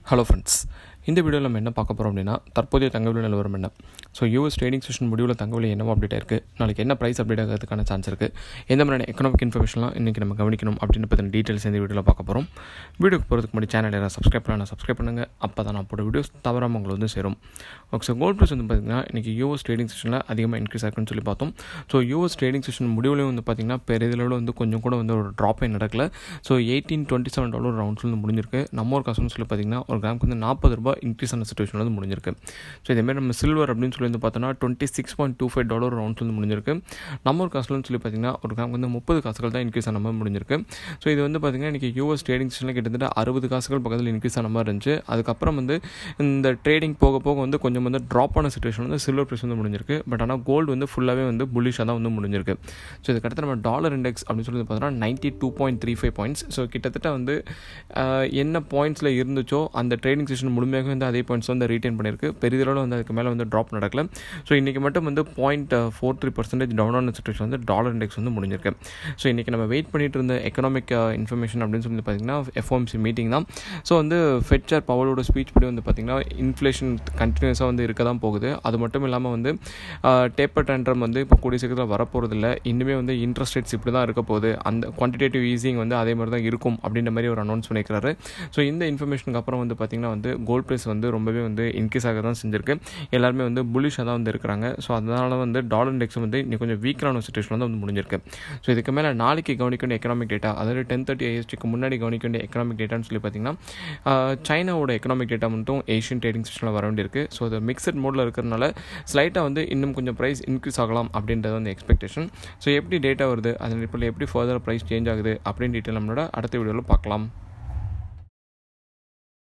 hello friends இந்த வீடியோவில் நம்ம என்ன பார்க்க போகிறோம் அப்படின்னா தற்போதைய தங்க விலை நிலவரம் என்ன ஸோ யூஎஸ் ட்ரேடிங் செஷன் முடிவில் தங்க விலை என்னவோ அப்டேட் இருக்குது நாளைக்கு என்ன ப்ரைஸ் அப்டேட் ஆகிறதுக்கான சான்ஸ் இருக்குது எந்த மாதிரியான எக்கனாமிக் இன்ஃபர்மேஷன்லாம் இன்றைக்கி நம்ம கவனிக்கணும் அப்படின்னு பற்றின டீட்டெயில்ஸ் இந்த வீடியோவில் பார்க்க போகிறோம் வீடியோக்கு போகிறதுக்கு முன்னாடி சேனல் யாராவது சப்ஸ்கிரைப் பண்ணலாம் சப்ஸ்கிரைப் பண்ணுங்கள் அப்போ தான் நான் போட வீடியோஸ் தவறாமல் உங்களுக்கு வந்து சேரும் ஓகே ஸோ கோல்ட் ப்ரைஸ் வந்து பார்த்திங்கன்னா இன்றைக்கி யூஎஸ் ட்ரேடிங் செஷனில் அதிகமாக இன்க்ரீஸ் ஆகுன்னு சொல்லி பார்த்தோம் ஸோ யூஎஸ் ட்ரேடிங் செஷன் முடிவுலையும் வந்து பார்த்திங்கன்னா பெரிதளவில் வந்து கொஞ்சம் கூட வந்து ஒரு ட்ராப்பே நடக்கல so eighteen twenty seven dollar rounds வந்து முடிஞ்சிருக்கு நம்ம ஒரு காசுன்னு சொல்லி பார்த்திங்கன்னா ஒரு கிராமுக்கு வந்து நாற்பது ரூபாய் இன்க்ரீஸ் ஆன சுச்சுவேஷன் வந்து முடிஞ்சிருக்கு ஸோ இதேமாதிரி நம்ம சில்வர் அப்படின்னு சொல்லி வந்து பார்த்தோன்னா twenty six point two five dollar rounds வந்து முடிஞ்சிருக்கு நம்ம ஒரு காசுலன்னு சொல்லி பார்த்திங்கன்னா ஒரு கிராமுக்கு வந்து முப்பது காசுகள் தான் இன்க்ரீஸ் ஆன மாதிரி முடிஞ்சிருக்கு ஸோ இது வந்து பார்த்திங்கன்னா இன்றைக்கி யூஎஸ் ட்ரேடிங் செஷனில் கிட்டத்தட்ட அறுபது காசுகள் பக்கத்தில் இன்க்ரீஸ் ஆன மாதிரி இருந்துச்சு அதுக்கப்புறம் வந்து இந்த ட்ரேடிங் போக போக வந்து கொஞ்சம் வந்து ட்ராப் ஆன சுச்சுவேஷன் வந்து சில்வர் ப்ரைஸ் வந்து முடிஞ்சிருக்கு பட் ஆனால் கோல்டு வந்து ஃபுல்லாகவே வந்து புல்லிஷாக தான் வந்து முடிஞ்சிருக்கு ஸோ இதுக்கடுத்து நம்ம டாலர் இண்டெக்ஸ் அப்படின்னு சொல்லி பார்த்தோன்னா ninety two point three five points so கிட்டத்தட்ட வந்து ஆஹ், என்ன பாயிண்ட்ஸில் இருந்துச்சோ அந்த ட்ரேடிங் செஷன் முழுமையாக வந்து அதே பாயிண்ட்ஸ் வந்து ரீட்டைன் பண்ணியிருக்கு பெரிதளவில் வந்து அதுக்கு மேலே வந்து ட்ராப் நடக்கல ஸோ இன்றைக்கி மட்டும் வந்து point four three percentage down ஆன சுச்சுவேஷன் வந்து டாலர் இண்டெக்ஸ் வந்து முடிஞ்சிருக்கு ஸோ இன்றைக்கி நம்ம வெயிட் பண்ணிட்டு இருந்த எக்கனாமிக் இன்ஃபர்மேஷன் அப்படின்னு சொல்லி பார்த்தீங்கன்னா எஃப்ஓஎம்சி மீட்டிங் தான் ஸோ வந்து ஃபெட்சர் பவலோட ஸ்பீச் படி வந்து பார்த்திங்கன்னா இன்ஃப்ளேஷன் கண்டினியூஸாக வந்து இருக்க தான் போகுது அது மட்டும் இல்லாமல் வந்து டேப்பர் டென்ட்ரம் வந்து இப்போ கூடிய சீக்கிரத்தில் வரப்போகிறதில்ல இன்னுமே வந்து இன்ட்ரெஸ்ட் ரேட்ஸ் இப்படி தான் இருக்க போகுது அந்த குவான்டிடேட்டிவ் ஈஸிங் வந்து அதே மாதிரி தான் இருக்கும் அப்படின்ற மாதிரி ஒரு அனௌன்ஸ் பண்ணியிருக்காரு ஸோ இந்த இன்ஃபர்மேஷனுக்கு அப்புறம் வந்து பார்த்திங்கன்னா வந்து கோல்ட் ப்ரைஸ் வந்து ரொம்பவே வந்து இன்க்ரீஸ் ஆக தான் செஞ்சிருக்கு எல்லாருமே வந்து புலிஷாக தான் வந்து இருக்கிறாங்க ஸோ அதனால் வந்து டாலர் இண்டெக்ஸ் வந்து இன்னும் கொஞ்சம் வீக்கான சுச்சுவேஷன் வந்து வந்து முடிஞ்சிருக்கு ஸோ இதுக்கு மேலே நாளைக்கு கவனிக்க வேண்டிய எக்கனாமிக் டேட்டா அதாவது டென் தேர்ட்டி ஐஎஸ்டிக்கு முன்னாடி கவனிக்க வேண்டிய எக்கனாமிக் டேட்டான்னு சொல்லி பார்த்தீங்கன்னா ஆஹ், சைனாவோட எக்கனாமிக் டேட்டா மட்டும் ஏஷியன் ட்ரேடிங் செஷனில் வர வேண்டியிருக்கு ஸோ அது மிக்சட் மோடில் இருக்கிறனால ஸ்லைட்டாக வந்து இன்னும் கொஞ்சம் ப்ரைஸ் இன்க்ரீஸ் ஆகலாம் அப்படின்றது வந்து எக்ஸ்பெக்டேஷன் ஸோ எப்படி டேட்டா வருது அதன் அடிப்படையில் எப்படி ஃபர்தர் ப்ரைஸ் சேஞ்ச் ஆகுது அப்படின்னு டீட்டெயில் நம்மளோட அடுத்த வீடியோவில் பார்க்கலாம்